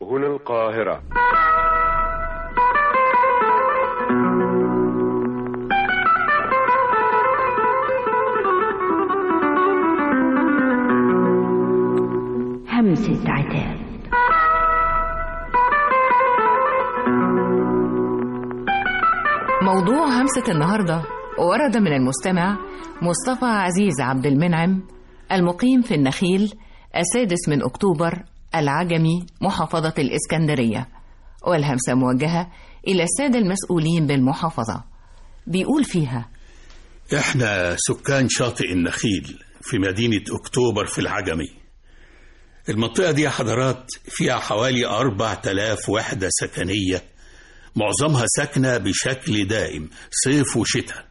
هنا القاهرة همسة عتاب موضوع همسة النهاردة ورد من المستمع مصطفى عزيز عبد المنعم المقيم في النخيل السادس من أكتوبر العجمي محافظة الإسكندرية والهمسة موجهة إلى السادة المسؤولين بالمحافظة بيقول فيها احنا سكان شاطئ النخيل في مدينة أكتوبر في العجمي المنطقة دي يا حضرات فيها حوالي أربع تلاف وحدة سكنية معظمها ساكنة بشكل دائم صيف وشتاء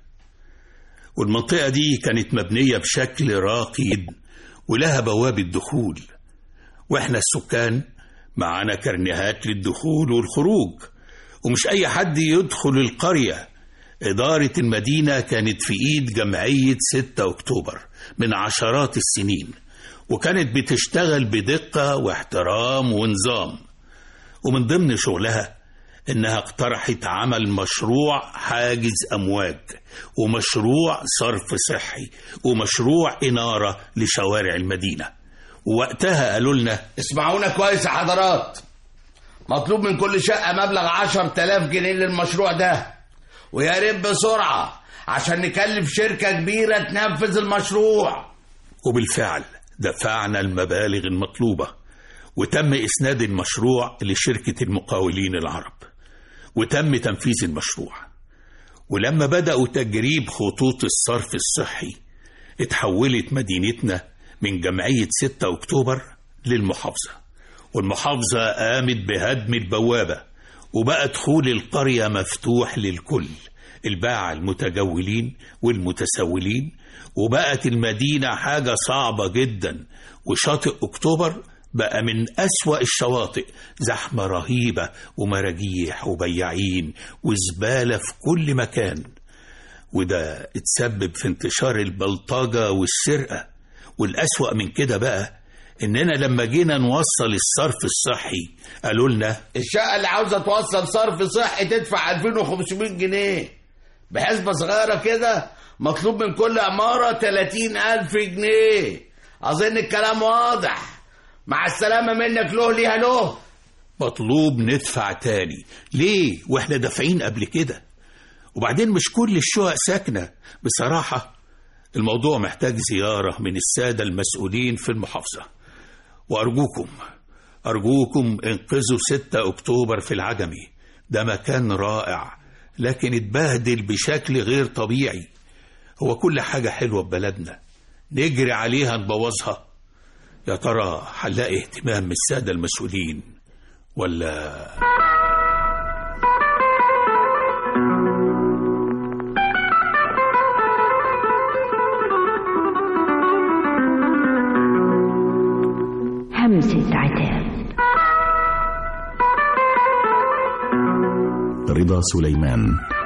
والمنطقة دي كانت مبنية بشكل راقي جدا ولها بوابة دخول واحنا السكان معانا كرنيهات للدخول والخروج ومش أي حد يدخل القرية إدارة المدينة كانت في إيد جمعية 6 أكتوبر من عشرات السنين وكانت بتشتغل بدقة واحترام ونظام ومن ضمن شغلها إنها اقترحت عمل مشروع حاجز أمواج ومشروع صرف صحي ومشروع إنارة لشوارع المدينة ووقتها قالوا لنا اسمعونا كويس يا حضرات مطلوب من كل شقة مبلغ عشر تلاف جنيه للمشروع ده ويا ريت بسرعة عشان نكلف شركة كبيرة تنفذ المشروع وبالفعل دفعنا المبالغ المطلوبة وتم إسناد المشروع لشركة المقاولين العرب وتم تنفيذ المشروع ولما بدأوا تجريب خطوط الصرف الصحي اتحولت مدينتنا من جمعية 6 أكتوبر للمحافظة والمحافظة قامت بهدم البوابة وبقى دخول القرية مفتوح للكل الباعة المتجولين والمتسولين وبقت المدينة حاجة صعبة جدا وشاطئ أكتوبر بقى من أسوأ الشواطئ زحمة رهيبة ومراجيح وبياعين وزبالة في كل مكان وده اتسبب في انتشار البلطجة والسرقة والأسوأ من كده بقى إننا لما جينا نوصل الصرف الصحي قالوا لنا الشقة اللي عاوزة توصل صرف صحي تدفع 2500 جنيه بحسبة صغيرة كده مطلوب من كل عمارة 30000 جنيه أظن الكلام واضح مع السلامة منك له ليها له مطلوب ندفع تاني ليه واحنا دافعين قبل كده وبعدين مش كل الشقق ساكنة بصراحة الموضوع محتاج زيارة من السادة المسؤولين في المحافظة وأرجوكم أرجوكم انقذوا 6 أكتوبر في العجمي ده مكان رائع لكن اتبهدل بشكل غير طبيعي هو كل حاجة حلوة في بلدنا نجري عليها نبوظها يا ترى هنلاقي اهتمام من السادة المسؤولين ولا همسة عتاب رضا سليمان